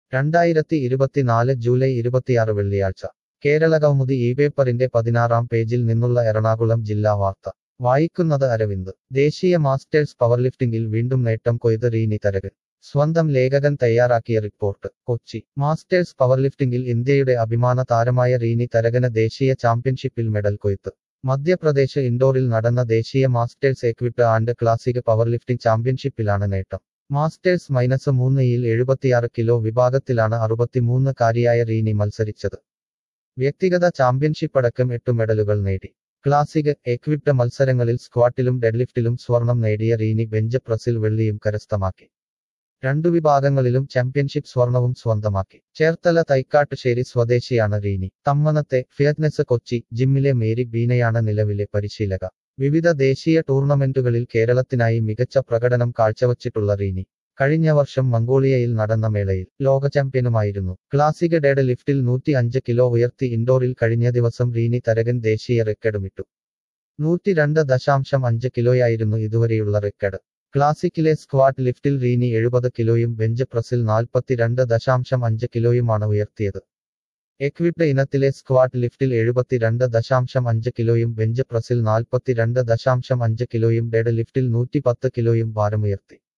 രണ്ടായിരത്തി ഇരുപത്തിനാല് ജൂലൈ ഇരുപത്തിയാറ് വെള്ളിയാഴ്ച കേരള കൗമുദി ഈ പേപ്പറിന്റെ പതിനാറാം പേജിൽ നിന്നുള്ള എറണാകുളം ജില്ലാ വാർത്ത വായിക്കുന്നത് അരവിന്ദ് ദേശീയ മാസ്റ്റേഴ്സ് പവർലിഫ്റ്റിംഗിൽ വീണ്ടും നേട്ടം കൊയ്ത് റീനി തരകൻ സ്വന്തം ലേഖകൻ തയ്യാറാക്കിയ റിപ്പോർട്ട് കൊച്ചി മാസ്റ്റേഴ്സ് പവർലിഫ്റ്റിംഗിൽ ഇന്ത്യയുടെ അഭിമാന താരമായ റീനി തരകന് ദേശീയ ചാമ്പ്യൻഷിപ്പിൽ മെഡൽ കൊയ്ത്ത് മധ്യപ്രദേശ് ഇൻഡോറിൽ നടന്ന ദേശീയ masters equipped and classic powerlifting ചാമ്പ്യൻഷിപ്പിലാണ് നേട്ടം മാസ്റ്റേഴ്സ് മൈനസ് മൂന്നിയിൽ എഴുപത്തിയാറ് കിലോ വിഭാഗത്തിലാണ് അറുപത്തിമൂന്ന് കാരിയായ റീനി മത്സരിച്ചത് വ്യക്തിഗത ചാമ്പ്യൻഷിപ്പടക്കം എട്ട് മെഡലുകൾ നേടി ക്ലാസിക് എക്വിപ്ഡ് മത്സരങ്ങളിൽ സ്ക്വാട്ടിലും ഡെഡ്ലിഫ്റ്റിലും സ്വർണം നേടിയ റീനി ബെഞ്ച് പ്രസിൽ വെള്ളിയും കരസ്ഥമാക്കി രണ്ടു വിഭാഗങ്ങളിലും ചാമ്പ്യൻഷിപ്പ് സ്വർണവും സ്വന്തമാക്കി ചേർത്തല തൈക്കാട്ടുശ്ശേരി സ്വദേശിയാണ് റീനി തമ്മനത്തെ ഫിയറ്റ്നസ് കൊച്ചി ജിമ്മിലെ മേരി ബീനയാണ് നിലവിലെ പരിശീലക വിവിധ ദേശീയ ടൂർണമെന്റുകളിൽ കേരളത്തിനായി മികച്ച പ്രകടനം കാഴ്ചവച്ചിട്ടുള്ള റീനി കഴിഞ്ഞ വർഷം മംഗോളിയയിൽ നടന്ന മേളയിൽ ലോക ചാമ്പ്യനുമായിരുന്നു ക്ലാസിക് ഡെഡ് ലിഫ്റ്റിൽ നൂറ്റി അഞ്ച് കിലോ ഉയർത്തി ഇൻഡോറിൽ കഴിഞ്ഞ ദിവസം റീനി തരകൻ ദേശീയ റെക്കോർഡുമിട്ടു നൂറ്റി രണ്ട് ദശാംശം അഞ്ച് കിലോയായിരുന്നു ഇതുവരെയുള്ള റെക്കോർഡ് ക്ലാസിക്കിലെ സ്ക്വാട്ട് ലിഫ്റ്റിൽ റീനി എഴുപത് കിലോയും ബെഞ്ച് പ്രസിൽ നാൽപ്പത്തിരണ്ട് ദശാംശം അഞ്ച് കിലോയുമാണ് ഉയർത്തിയത് എക്വിപ്ഡ് ഇനത്തിലെ സ്ക്വാട്ട് ലിഫ്റ്റിൽ എഴുപത്തിരണ്ട് ദശാംശം അഞ്ച് കിലോയും ബെഞ്ച് പ്രസിൽ നാൽപ്പത്തിരണ്ട് ദശാംശം അഞ്ച് കിലോയും ഡെഡ് ലിഫ്റ്റിൽ നൂറ്റി പത്ത് കിലോയും ഭാരമുയർത്തി